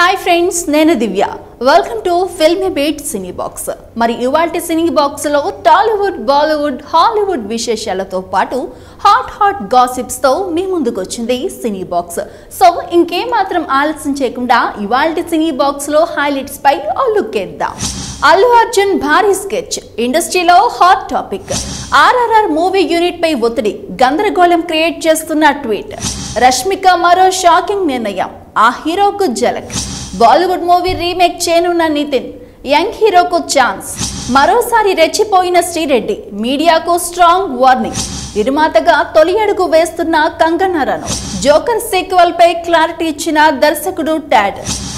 hi friends నేను Divya welcome to Film Beat cine box మరి ఇవాల్టి సినీ బాక్స్ లో టాలీవుడ్ బాలీవుడ్ హాలీవుడ్ విశేషాలతో పాటు హాట్ హాట్ గాసిప్స్ తో మీ ముందుకు వచ్చింది సినీ బాక్స్ సో ఇంకేం మాత్రం ఆలస్యం చేయకుండా ఇవాల్టి సినీ బాక్స్ లో హైలైట్స్ పై ఓ లుక్ వేద్దాం అల్లు అర్జున్ భారీ స్కెచ్ ఇండస్ట్రీలో hot topic RRR movie unit పై ఒత్తిడి గందరగోళం క్రియేట్ చేస్తున్న ట్వీట్ రష్మిక మరో షాకింగ్ నిర్ణయం ఆ హీరోకు జలక్ బాలీవుడ్ మూవీ రీమేక్ చేయనున్న నితిన్ యంగ్ హీరోకు ఛాన్స్ మరోసారి రెచ్చిపోయిన శ్రీరెడ్డి మీడియాకు స్ట్రాంగ్ వార్నింగ్ నిర్మాతగా తొలి అడుగు వేస్తున్న కంగనా రనౌత్ జోకర్ సీక్వెల్ పై క్లారిటీ ఇచ్చిన దర్శకుడు టాడ్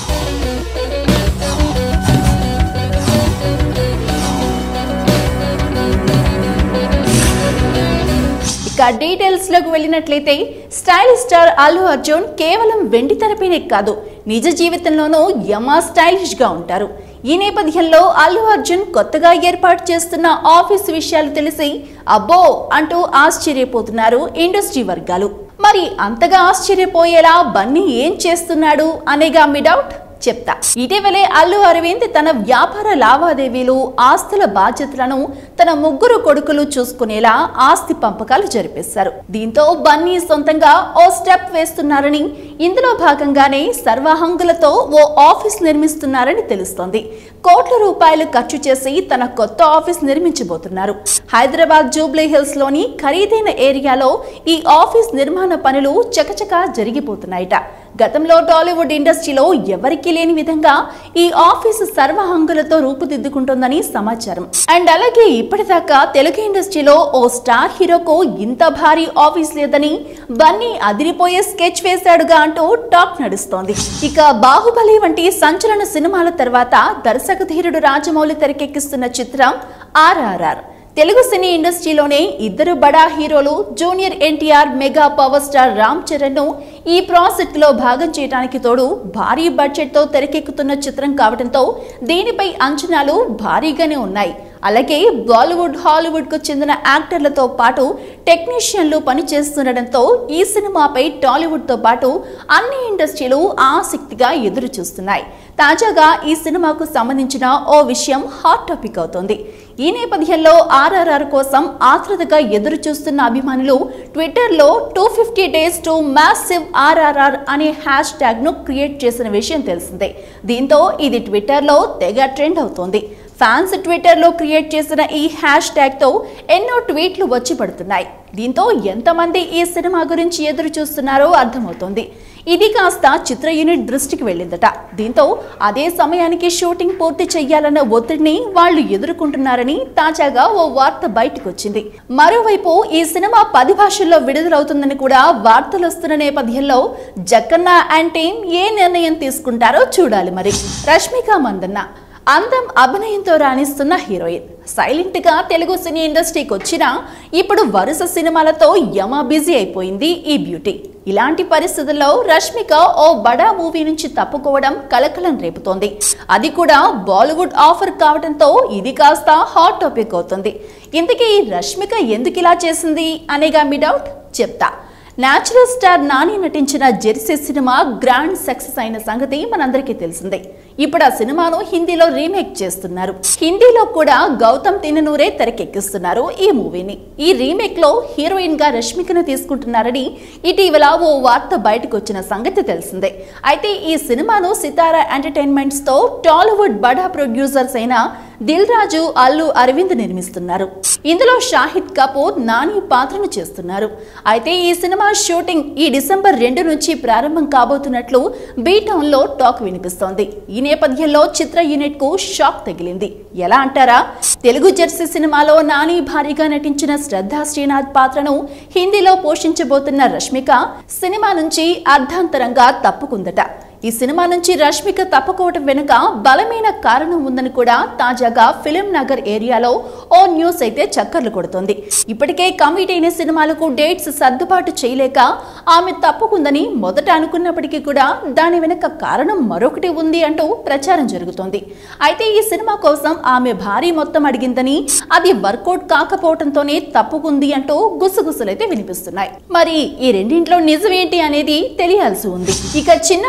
ఇక డీటెయిల్స్ లోకి వెళ్ళినట్లయితే స్టైలిష్ స్టార్ అల్లు అర్జున్ కేవలం వెండి తెరపైనే కాదు నిజ జీవితంలోనూ యమా స్టైలిష్ గా ఉంటారు ఈ నేపథ్యంలో అల్లు అర్జున్ కొత్తగా ఏర్పాటు చేస్తున్న ఆఫీస్ విషయాలు తెలిసి అబ్బో అంటూ ఆశ్చర్యపోతున్నారు ఇండస్ట్రీ వర్గాలు మరి అంతగా ఆశ్చర్యపోయేలా బన్నీ ఏం చేస్తున్నాడు అనేగా మీ డౌట్ చెప్తా ఇటీవలే అల్లు అరవింద్ తన వ్యాపార లావాదేవీలు ఆస్తుల బాధ్యతలను తన ముగ్గురు కొడుకులు చూసుకునేలా ఆస్తి పంపకాలు జరిపేశారు దీంతో బన్నీ సొంతంగా ఓ స్టెప్ వేస్తున్నారని ఇందులో భాగంగానే సర్వహంగులతో ఓ ఆఫీస్ నిర్మిస్తున్నారని తెలుస్తోంది కోట్ల రూపాయలు ఖర్చు చేసి తన కొత్త ఆఫీస్ నిర్మించబోతున్నారు హైదరాబాద్ జూబ్లీ హిల్స్ లోని ఖరీదైన ఏరియాలో ఈ ఆఫీస్ నిర్మాణ పనులు చకచకా జరిగిపోతున్నాయట గతంలో టాలీవుడ్ ఇండస్ట్రీలో ఎవరికీ లేని విధంగా ఈ ఆఫీస్ సర్వహంగులతో రూపుదిద్దుకుంటోందని సమాచారం అండ్ అలాగే ఇప్పటిదాకా తెలుగు ఇండస్ట్రీలో ఓ స్టార్ హీరోకు ఇంత భారీ ఆఫీస్ లేదని బన్నీ అదిరిపోయే స్కెచ్ వేశాడుగా అంటూ టాక్ నడుస్తోంది ఇక బాహుబలి వంటి సంచలన సినిమాల తర్వాత దర్శక ధీరుడు రాజమౌళి తెరకెక్కిస్తున్న చిత్రం ఆర్ఆర్ఆర్ తెలుగు సినీ ఇండస్ట్రీలోనే ఇద్దరు బడా హీరోలు junior NTR mega power star Ram Charan ను ఈ ప్రాజెక్ట్ లో భాగం చేయడానికి తోడు భారీ బడ్జెట్ తో తెరకెక్కుతున్న చిత్రం కావడంతో దీనిపై అంచనాలు భారీగానే ఉన్నాయి అలాగే బాలీవుడ్ హాలీవుడ్ కు చెందిన యాక్టర్లతో పాటు టెక్నీషియన్లు పనిచేస్తుండటంతో ఈ సినిమాపై టాలీవుడ్ తో పాటు అన్ని ఇండస్ట్రీలు ఆసక్తిగా ఎదురు చూస్తున్నాయి తాజాగా ఈ సినిమాకు సంబంధించిన ఓ విషయం హాట్ టాపిక్ అవుతోంది ఈ నేపథ్యంలో ఆర్ఆర్ఆర్ కోసం ఆతృతగా ఎదురు చూస్తున్న అభిమానులు ట్విట్టర్లో two fifty days to massive RRR అనే హ్యాష్ ట్యాగ్ ను క్రియేట్ చేసిన విషయం తెలిసిందే దీంతో ఇది ట్విట్టర్లో తెగ ట్రెండ్ అవుతోంది ఫ్యాన్స్ ట్విట్టర్లో క్రియేట్ చేసిన ఈ హ్యాష్ ట్యాగ్తో ఎన్నో ట్వీట్లు వచ్చి పడుతున్నాయి దీంతో ఎంతమంది ఈ సినిమా గురించి ఎదురు చూస్తున్నారో అర్థమవుతోంది ఇది కాస్త చిత్ర యూనిట్ దృష్టికి వెళ్ళిందట దీంతో అదే సమయానికి షూటింగ్ పూర్తి చెయ్యాలన్న ఒత్తిడిని వాళ్ళు ఎదుర్కొంటున్నారని తాజాగా ఓ వార్త బయటకు వచ్చింది మరోవైపు ఈ సినిమా పది భాషల్లో విడుదలవుతుందని కూడా వార్తలు వస్తున్న నేపథ్యంలో జక్కన్న అండ్ టీం ఏ నిర్ణయం తీసుకుంటారో చూడాలి మరి రష్మిక మందన్న అందం అభినయంతో రాణిస్తున్న హీరోయిన్ సైలెంట్ గా తెలుగు సినీ ఇండస్ట్రీకి వచ్చినా ఇప్పుడు వరుస సినిమాలతో యమ బిజీ అయిపోయింది ఈ బ్యూటీ ఇలాంటి పరిస్థితుల్లో రష్మిక ఓ బడా మూవీ నుంచి తప్పుకోవడం కలకలం రేపుతోంది అది కూడా బాలీవుడ్ ఆఫర్ కావడంతో ఇది కాస్త హాట్ టాపిక్ అవుతుంది ఇంతకీ రష్మిక ఎందుకు ఇలా చేసింది అనేగా మీ డౌట్ చెప్తా న్యాచురల్ స్టార్ నాని నటించిన జెర్సీ సినిమా గ్రాండ్ సక్సెస్ అయిన సంగతి మనందరికీ తెలిసిందే ఇప్పుడు ఆ సినిమాను హిందీలో రీమేక్ చేస్తున్నారు హిందీలో కూడా గౌతమ్ తిననూరే తెరకెక్కిస్తున్నారు ఈ మూవీని ఈ రీమేక్ లో హీరోయిన్ గా రష్మికను తీసుకుంటున్నారని ఇటీవల ఓ వార్త బయటకు వచ్చిన సంగతి తెలిసిందే అయితే ఈ సినిమాను సితారా ఎంటర్టైన్మెంట్స్ తో టాలీవుడ్ బడా ప్రొడ్యూసర్స్ అయిన దిల్ రాజు అల్లు అరవింద్ నిర్మిస్తున్నారు ఇందులో షాహిద్ కపూర్ నాని పాత్రను చేస్తున్నారు అయితే ఈ సినిమా షూటింగ్ ఈ డిసెంబర్ రెండు నుంచి ప్రారంభం కాబోతున్నట్లు బీటౌన్ లో టాక్ వినిపిస్తోంది ఈ నేపథ్యంలో చిత్ర యూనిట్ కు షాక్ తగిలింది ఎలా అంటారా తెలుగు జెర్సీ సినిమాలో నాని భారీగా నటించిన శ్రద్ధా శ్రీనాథ్ పాత్రను హిందీలో పోషించబోతున్న రష్మిక సినిమా నుంచి అర్ధాంతరంగా తప్పుకుందట ఈ సినిమా నుంచి రష్మిక తప్పుకోవటం వెనుక బలమైన కారణం ఉందని కూడా తాజాగా ఫిలిం నగర్ ఏరియాలో ఓ న్యూస్ అయితే చక్కర్లు కొడుతోంది ఇప్పటికే కమిట్ అయిన సినిమాలకు డేట్స్ సర్దుబాటు చేయలేక ఆమె తప్పుకుందని మొదట అనుకున్నప్పటికీ కూడా దాని వెనుక కారణం మరొకటి ఉంది అంటూ ప్రచారం జరుగుతోంది అయితే ఈ సినిమా కోసం ఆమె భారీ మొత్తం అడిగిందని అది వర్కౌట్ కాకపోవడంతోనే తప్పుకుంది అంటూ గుసగుసలైతే వినిపిస్తున్నాయి మరి ఈ రెండింట్లో నిజమేంటి అనేది తెలియాల్సి ఉంది ఇక చిన్న వయసులో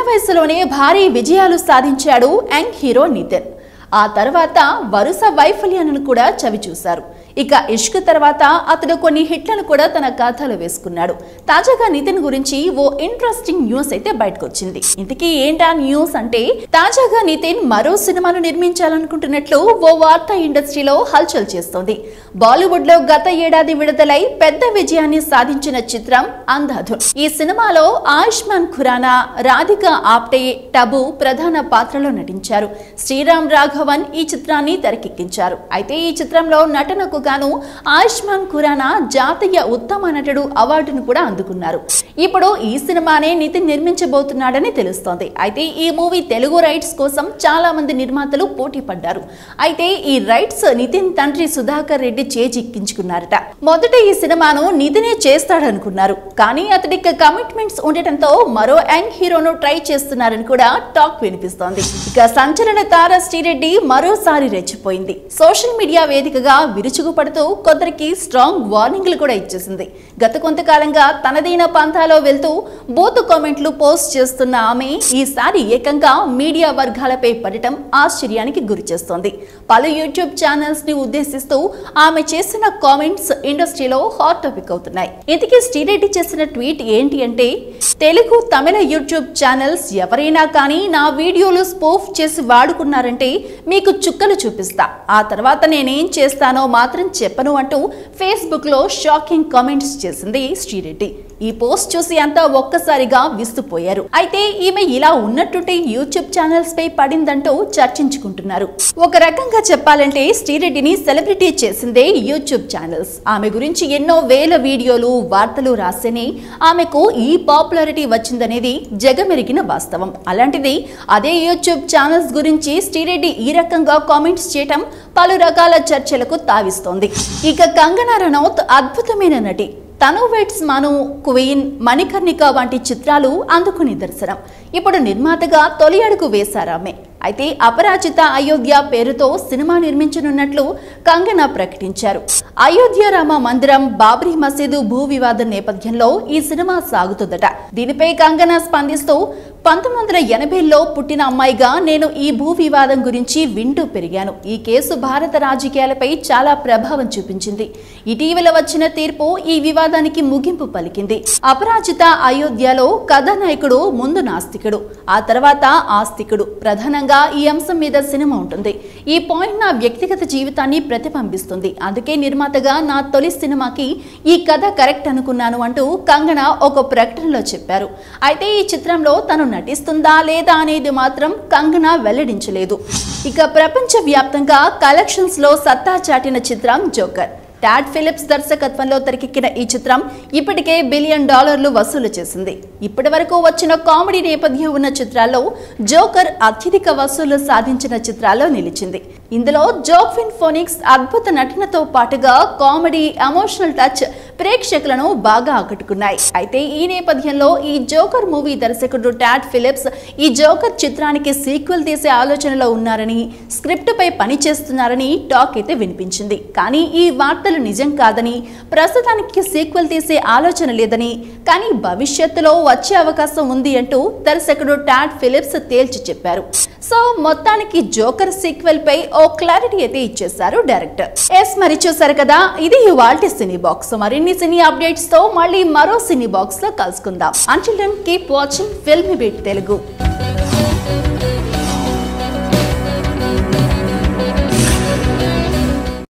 ఇండస్ట్రీలోనే భారీ విజయాలు సాధించాడు యంగ్ హీరో నితిన్ ఆ తర్వాత వరుస వైఫల్యాలను కూడా చవి చూశారు ఇక ఇష్క్ తర్వాత అతడు కొన్ని హిట్లను కూడా తన ఖాతాలో వేసుకున్నాడు తాజాగా నితిన్ గురించి ఓ ఇంట్రెస్టింగ్ న్యూస్ అయితే బయటకు వచ్చింది ఇంతకీ ఏంటా న్యూస్ అంటే తాజాగా నితిన్ మరో సినిమాను నిర్మించాలనుకుంటున్నట్లు ఓ వార్తా ఇండస్ట్రీలో హల్చల్ చేస్తోంది బాలీవుడ్ లో గత ఏడాది విడుదలై పెద్ద విజయాన్ని సాధించిన చిత్రం అంధాధున్ ఈ సినిమాలో ఆయుష్మాన్ ఖురానా రాధిక ఆప్టే టబు ప్రధాన పాత్రలో నటించారు శ్రీరామ్ రాఘవన్ ఈ చిత్రాన్ని తెరకెక్కించారు అయితే ఈ చిత్రంలో నటనకు గాను ఆయుష్మాన్ ఖురానా జాతీయ ఉత్తమ నటుడు అవార్డును కూడా అందుకున్నారు ఇప్పుడు ఈ సినిమానే నితిన్ నిర్మించబోతున్నాడని తెలుస్తోంది అయితే ఈ మూవీ తెలుగు రైట్స్ కోసం చాలా మంది నిర్మాతలు పోటీ పడ్డారు అయితే ఈ రైట్స్ నితిన్ తండ్రి సుధాకర్ రెడ్డి చేజిక్కించుకున్నారట మొదట ఈ సినిమాను నితినే చేస్తాడనుకున్నారు కానీ అతడికి కమిట్మెంట్స్ ఉండటంతో మరో యంగ్ హీరోను ట్రై చేస్తున్నారని కూడా టాక్ వినిపిస్తోంది ఇక సంచలన తార శ్రీరెడ్డి మరోసారి రెచ్చిపోయింది సోషల్ మీడియా వేదికగా విరుచుకుపడుతూ కొందరికి స్ట్రాంగ్ వార్నింగ్లు కూడా ఇచ్చేసింది గత కొంతకాలంగా తనదైన పంథాలో వెళ్తూ బూతు కామెంట్లు పోస్ట్ చేస్తున్న ఆమె ఈసారి ఏకంగా మీడియా వర్గాలపై పడటం ఆశ్చర్యానికి గురిచేస్తోంది పలు యూట్యూబ్ ఛానల్స్ ని ఉద్దేశిస్తూ ఆమె చేసిన కామెంట్స్ ఇండస్ట్రీలో హాట్ టాపిక్ అవుతున్నాయి ఇంతకీ శ్రీరెడ్డి చేసిన ట్వీట్ ఏంటి అంటే తెలుగు తమిళ యూట్యూబ్ ఛానల్స్ ఎవరైనా కానీ నా వీడియోలు స్పూఫ్ చేసి వాడుకున్నారంటే మీకు చుక్కలు చూపిస్తా ఆ తర్వాత నేనేం చేస్తానో మాత్రం చెప్పను అంటూ ఫేస్బుక్ లో షాకింగ్ కామెంట్స్ చేసింది శ్రీరెడ్డి ఈ పోస్ట్ చూసి అంతా ఒక్కసారిగా విస్తుపోయారు అయితే ఈమె ఇలా ఉన్నట్టుంటే యూట్యూబ్ ఛానల్స్ పై పడిందంటూ చర్చించుకుంటున్నారు ఒక రకంగా చెప్పాలంటే శ్రీరెడ్డిని సెలబ్రిటీ చేసిందే యూట్యూబ్ ఛానల్స్ ఆమె గురించి ఎన్నో వేల వీడియోలు వార్తలు రాసేనే ఆమెకు ఈ పాపులారిటీ వచ్చిందనేది జగమెరిగిన వాస్తవం అలాంటిది అదే యూట్యూబ్ ఛానల్స్ గురించి శ్రీరెడ్డి ఈ రకంగా కామెంట్స్ చేయటం పలు రకాల చర్చలకు తావిస్తోంది ఇక కంగనా రనౌత్ అద్భుతమైన నటి తను వెట్స్ మను క్వీన్ మణికర్ణిక వంటి చిత్రాలు అందుకు నిదర్శనం ఇప్పుడు నిర్మాతగా తొలి అడుగు వేశారామె అయితే అపరాజిత అయోధ్య పేరుతో సినిమా నిర్మించనున్నట్లు కంగనా ప్రకటించారు అయోధ్య రామ మందిరం బాబ్రీ మసీదు భూ వివాదం నేపథ్యంలో ఈ సినిమా సాగుతుందట దీనిపై కంగనా స్పందిస్తూ పంతొమ్మిది వందల ఎనభైలో పుట్టిన అమ్మాయిగా నేను ఈ భూ వివాదం గురించి వింటూ పెరిగాను ఈ కేసు భారత రాజకీయాలపై చాలా ప్రభావం చూపించింది ఇటీవల వచ్చిన తీర్పు ఈ వివాదానికి ముగింపు పలికింది అపరాజిత అయోధ్యలో కథానాయకుడు ముందు నాస్తికుడు ఆ తర్వాత ఆస్తికుడు ప్రధానంగా ఈ అంశం మీద సినిమా ఉంటుంది ఈ పాయింట్ నా వ్యక్తిగత జీవితాన్ని ప్రతిబింబిస్తుంది అందుకే నిర్మాతగా నా తొలి సినిమాకి ఈ కథ కరెక్ట్ అనుకున్నాను అంటూ కంగన ఒక ప్రకటనలో చెప్పారు అయితే ఈ చిత్రంలో తను నటిస్తుందా లేదా అనేది మాత్రం కంగన వెల్లడించలేదు ఇక ప్రపంచ వ్యాప్తంగా కలెక్షన్స్ లో సత్తా చాటిన చిత్రం జోకర్ టాడ్ ఫిలిప్స్ దర్శకత్వంలో తెరకెక్కిన ఈ చిత్రం ఇప్పటికే బిలియన్ డాలర్లు వసూలు చేసింది ఇప్పటి వరకు వచ్చిన కామెడీ నేపథ్యం ఉన్న చిత్రాల్లో జోకర్ అత్యధిక వసూలు సాధించిన చిత్రాల్లో నిలిచింది ఇందులో జోక్విన్ ఫోనిక్స్ అద్భుత నటనతో పాటుగా కామెడీ ఎమోషనల్ టచ్ ప్రేక్షకులను బాగా ఆకట్టుకున్నాయి అయితే ఈ నేపథ్యంలో ఈ జోకర్ మూవీ దర్శకుడు టాడ్ ఫిలిప్స్ ఈ జోకర్ చిత్రానికి సీక్వెల్ తీసే ఆలోచనలో ఉన్నారని స్క్రిప్ట్ పై పని చేస్తున్నారని టాక్ అయితే వినిపించింది కానీ ఈ వార్తలు నిజం కాదని ప్రస్తుతానికి సీక్వెల్ తీసే ఆలోచన లేదని కానీ భవిష్యత్తులో వచ్చే అవకాశం ఉంది అంటూ దర్శకుడు టాడ్ ఫిలిప్స్ తేల్చి చెప్పారు సో మొత్తానికి జోకర్ సీక్వెల్ పై ఓ క్లారిటీ అయితే ఇచ్చేశారు డైరెక్టర్ ఎస్ మరి చూసారు కదా ఇది ఇవాల్టి సినీ బాక్స్ మరిన్ని సినీ అప్డేట్స్ తో మళ్ళీ మరో సినీ బాక్స్ లో కలుసుకుందాం until then keep watching Film Beat Telugu